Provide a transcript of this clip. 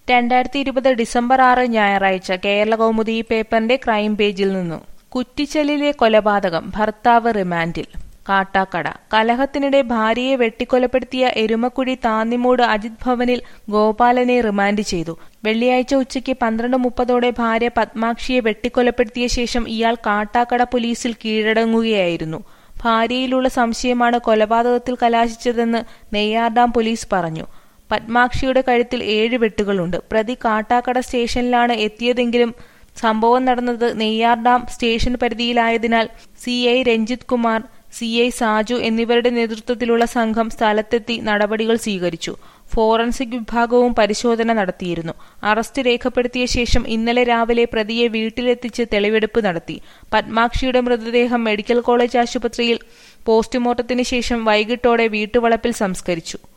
രണ്ടായിരത്തി ഇരുപത് ഡിസംബർ ആറ് ഞായറാഴ്ച കേരള കൗമുദി ഈ പേപ്പറിന്റെ ക്രൈം പേജിൽ നിന്നു കുറ്റിച്ചലിലെ കൊലപാതകം ഭർത്താവ് റിമാൻഡിൽ കാട്ടാക്കട കലഹത്തിനിടെ ഭാര്യയെ വെട്ടിക്കൊലപ്പെടുത്തിയ എരുമക്കുഴി താന്നിമൂട് അജിത് ഭവനിൽ ഗോപാലനെ റിമാൻഡ് ചെയ്തു വെള്ളിയാഴ്ച ഉച്ചയ്ക്ക് പന്ത്രണ്ട് മുപ്പതോടെ ഭാര്യ പത്മാക്ഷിയെ വെട്ടിക്കൊലപ്പെടുത്തിയ ശേഷം ഇയാൾ കാട്ടാക്കട പോലീസിൽ കീഴടങ്ങുകയായിരുന്നു ഭാര്യയിലുള്ള സംശയമാണ് കൊലപാതകത്തിൽ കലാശിച്ചതെന്ന് നെയ്യാർഡാം പോലീസ് പറഞ്ഞു പത്മാക്ഷിയുടെ കഴുത്തിൽ ഏഴ് വെട്ടുകളുണ്ട് പ്രതി കാട്ടാക്കട സ്റ്റേഷനിലാണ് എത്തിയതെങ്കിലും സംഭവം നടന്നത് നെയ്യാർഡാം സ്റ്റേഷൻ പരിധിയിലായതിനാൽ C I Ranjith Kumar C I Saju എന്നിവരുടെ നേതൃത്വത്തിലുള്ള സംഘം സ്ഥലത്തെത്തി നടപടികൾ സ്വീകരിച്ചു ഫോറൻസിക് വിഭാഗവും പരിശോധന നടത്തിയിരുന്നു അറസ്റ്റ് രേഖപ്പെടുത്തിയ ശേഷം ഇന്നലെ രാവിലെ പ്രതിയെ വീട്ടിലെത്തിച്ച് തെളിവെടുപ്പ് നടത്തി പത്മാക്ഷിയുടെ മൃതദേഹം മെഡിക്കൽ കോളേജ് ആശുപത്രിയിൽ പോസ്റ്റ്മോർട്ടത്തിന് ശേഷം വൈകിട്ടോടെ വീട്ടുവളപ്പിൽ സംസ്കരിച്ചു